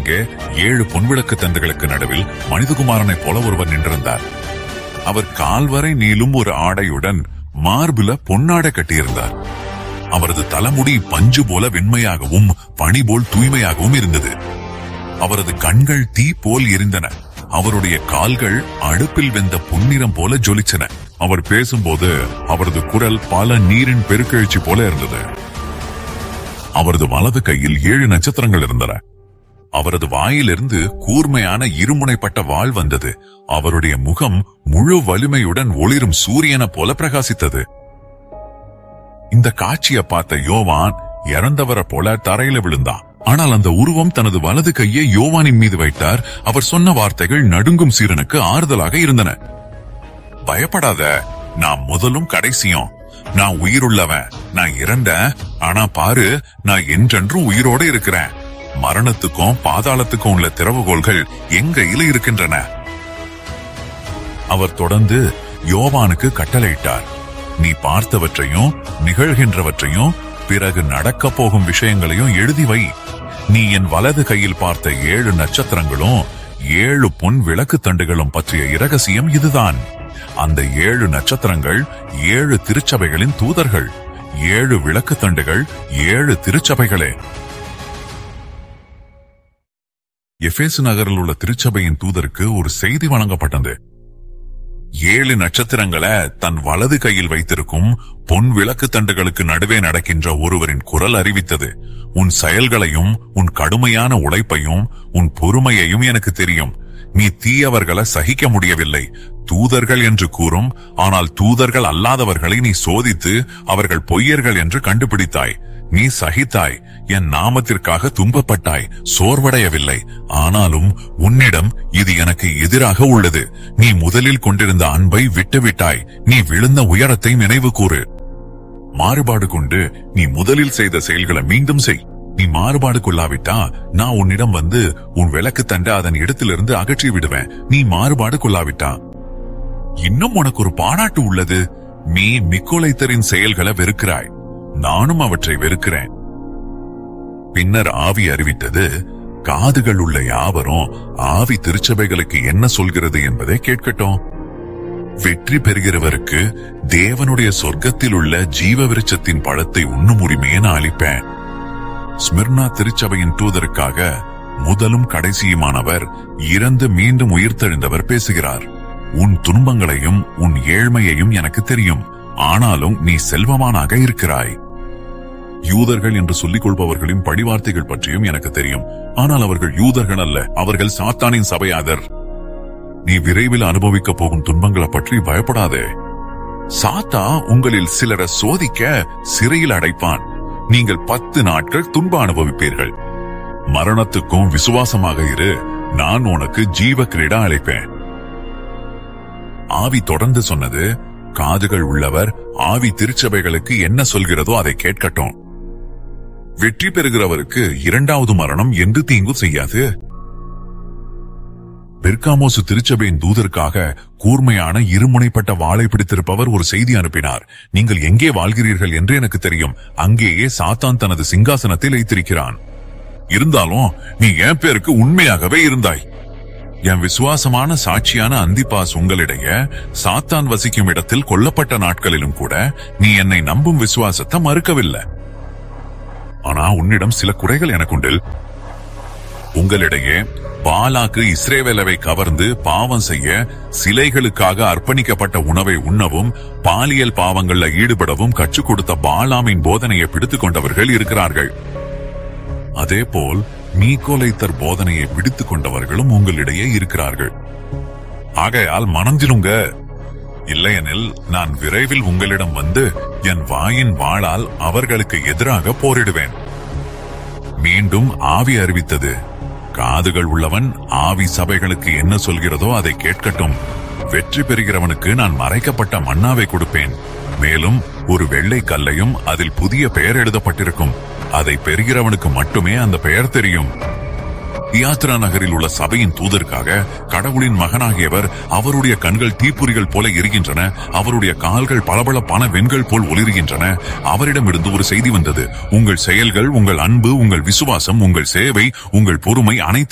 அங்கே ஏழு பொன்விளக்கு தண்டுகளுக்கு நடுவில் மனிதகுமாரனைப் போல ஒருவர் நின்றிருந்தார் அவர் கால்வரை நீளும் ஒரு ஆடையுடன் மார்புல பொன்னாடை கட்டியிருந்தார் அவரது தலைமுடி பஞ்சு போல வெண்மையாகவும் பனி போல் தூய்மையாகவும் இருந்தது அவரது கண்கள் தீ போல் எரிந்தன அவருடைய கால்கள் அடுப்பில் வெந்த பொன்னிறம் போல ஜொலிச்சன அவர் பேசும்போது அவரது குரல் பல நீரின் பெருக்கெழுச்சி போல இருந்தது அவரது வலது கையில் ஏழு நட்சத்திரங்கள் இருந்தன அவரது வாயிலிருந்து கூர்மையான இருமுனைப்பட்ட வாள் வந்தது அவருடைய முகம் முழு வலிமையுடன் ஒளிரும் சூரியனை போல பிரகாசித்தது இந்த காட்சியை பார்த்த யோவான் இறந்தவரை போல தரையில விழுந்தான் ஆனால் அந்த உருவம் தனது வலது கையை யோவானின் மீது வைத்தார் அவர் சொன்ன வார்த்தைகள் நடுங்கும் சீரனுக்கு ஆறுதலாக இருந்தன பயப்படாத நான் முதலும் கடைசியும் நான் உயிருள்ளவன் நான் இறந்தேன் ஆனா பாரு நான் என்றென்றும் உயிரோட இருக்கிறேன் மரணத்துக்கும் பாதாளத்துக்கும் உள்ள திறவுகோள்கள் என் கையில இருக்கின்றன அவர் தொடர்ந்து யோவானுக்கு கட்டளையிட்டார் நீ பார்த்தவற்றையும் நிகழ்கின்றவற்றையும் பிறகு நடக்கப் போகும் விஷயங்களையும் எழுதி வை நீ என் வலது கையில் பார்த்த ஏழு நட்சத்திரங்களும் ஏழு பொன் விளக்கு தண்டுகளும் பற்றிய இரகசியம் இதுதான் அந்த ஏழு நட்சத்திரங்கள் ஏழு திருச்சபைகளின் தூதர்கள் ஏழு விளக்கு தண்டுகள் ஏழு திருச்சபைகளே எஃபேசு நகரில் உள்ள திருச்சபையின் தூதருக்கு ஒரு செய்தி வழங்கப்பட்டது ஏழு நட்சத்திரங்களை தன் வலது கையில் வைத்திருக்கும் பொன் விளக்கு தண்டுகளுக்கு நடுவே நடக்கின்ற ஒருவரின் குரல் அறிவித்தது உன் செயல்களையும் உன் கடுமையான உழைப்பையும் உன் பொறுமையையும் எனக்கு தெரியும் நீ தீயவர்களை சகிக்க முடியவில்லை தூதர்கள் என்று கூறும் ஆனால் தூதர்கள் அல்லாதவர்களை நீ சோதித்து அவர்கள் பொய்யர்கள் என்று கண்டுபிடித்தாய் நீ சகித்தாய் என் நாமத்திற்காக துன்பப்பட்டாய் சோர்வடையவில்லை ஆனாலும் உன்னிடம் இது எனக்கு எதிராக உள்ளது நீ முதலில் கொண்டிருந்த அன்பை விட்டுவிட்டாய் நீ விழுந்த உயரத்தை நினைவு கூறு மாறுபாடு கொண்டு நீ முதலில் செய்த செயல்களை மீண்டும் செய் நீ மாறுபாடு கொள்ளாவிட்டா நான் உன்னிடம் வந்து உன் விளக்கு தண்ட அதன் இடத்திலிருந்து அகற்றி விடுவேன் நீ மாறுபாடு கொள்ளாவிட்டா இன்னும் உனக்கு ஒரு பாராட்டு உள்ளது நீ நிக்கோலைத்தரின் செயல்களை வெறுக்கிறாய் நானும் அவற்றை வெறுக்கிறேன் பின்னர் ஆவி அறிவித்தது காதுகள் உள்ள யாவரும் ஆவி திருச்சபைகளுக்கு என்ன சொல்கிறது என்பதை கேட்கட்டும் வெற்றி பெறுகிறவருக்கு தேவனுடைய சொர்க்கத்தில் உள்ள ஜீவ விருட்சத்தின் பழத்தை உண்ணும் உரிமையை நான் அளிப்பேன் ஸ்மிர்னா திருச்சபையின் தூதருக்காக முதலும் கடைசியுமானவர் இறந்து மீண்டும் உயிர்த்தெழுந்தவர் பேசுகிறார் உன் துன்பங்களையும் உன் ஏழ்மையையும் எனக்கு தெரியும் ஆனாலும் நீ செல்வமானாக இருக்கிறாய் யூதர்கள் என்று சொல்லிக் கொள்பவர்களின் படிவார்த்தைகள் பற்றியும் எனக்கு தெரியும் ஆனால் அவர்கள் யூதர்கள் அல்ல அவர்கள் சாத்தானின் சபையாதர் நீ விரைவில் அனுபவிக்க போகும் துன்பங்களை பற்றி பயப்படாதே சாத்தா உங்களில் சிலரை சோதிக்க சிறையில் அடைப்பான் நீங்கள் பத்து நாட்கள் துன்ப அனுபவிப்பீர்கள் மரணத்துக்கும் விசுவாசமாக இரு நான் உனக்கு ஜீவ கிரீடா அழைப்பேன் ஆவி தொடர்ந்து சொன்னது காதுகள் உள்ளவர் ஆவி திருச்சபைகளுக்கு என்ன சொல்கிறதோ அதை கேட்கட்டும் வெற்றி பெறுகிறவருக்கு இரண்டாவது மரணம் எந்த தீங்கும் செய்யாது பெர்காமோசு திருச்சபையின் தூதருக்காக கூர்மையான இருமுனைப்பட்ட வாளை பிடித்திருப்பவர் ஒரு செய்தி அனுப்பினார் நீங்கள் எங்கே வாழ்கிறீர்கள் என்று எனக்கு தெரியும் அங்கேயே சாத்தான் தனது சிங்காசனத்தில் வைத்திருக்கிறான் இருந்தாலும் நீ என் பேருக்கு உண்மையாகவே இருந்தாய் என் விசுவாசமான சாட்சியான அந்திபாஸ் உங்களிடையே சாத்தான் வசிக்கும் இடத்தில் கொல்லப்பட்ட நாட்களிலும் கூட நீ என்னை நம்பும் விசுவாசத்தை மறுக்கவில்லை ஆனா உன்னிடம் சில குறைகள் எனக்குண்டு உங்களிடையே பாலாக்கு இஸ்ரேவேலவை கவர்ந்து பாவம் செய்ய சிலைகளுக்காக அர்ப்பணிக்கப்பட்ட உணவை உண்ணவும் பாலியல் பாவங்கள்ல ஈடுபடவும் கற்றுக் கொடுத்த பாலாமின் போதனையை பிடித்துக் கொண்டவர்கள் இருக்கிறார்கள் அதேபோல் மீகோலைத்தர் போதனையை பிடித்துக் கொண்டவர்களும் உங்களிடையே இருக்கிறார்கள் ஆகையால் மனந்திருங்க இல்லையெனில் நான் விரைவில் உங்களிடம் வந்து என் வாயின் வாளால் அவர்களுக்கு எதிராக போரிடுவேன் மீண்டும் ஆவி அறிவித்தது காதுகள் உள்ளவன் ஆவி சபைகளுக்கு என்ன சொல்கிறதோ அதை கேட்கட்டும் வெற்றி பெறுகிறவனுக்கு நான் மறைக்கப்பட்ட மன்னாவை கொடுப்பேன் மேலும் ஒரு வெள்ளை கல்லையும் அதில் புதிய பெயர் எழுதப்பட்டிருக்கும் அதை பெறுகிறவனுக்கு மட்டுமே அந்த பெயர் தெரியும் தியாத்ரா நகரில் உள்ள சபையின் தூதருக்காக கடவுளின் மகனாகியவர் அவருடைய கண்கள் தீப்புரிகள் போல எரிகின்றன அவருடைய கால்கள் பளபளப்பான வெண்கள் போல் ஒளிர்கின்றன அவரிடமிருந்து ஒரு செய்தி வந்தது உங்கள் செயல்கள் உங்கள் அன்பு உங்கள் விசுவாசம் உங்கள் சேவை உங்கள் பொறுமை அனைத்து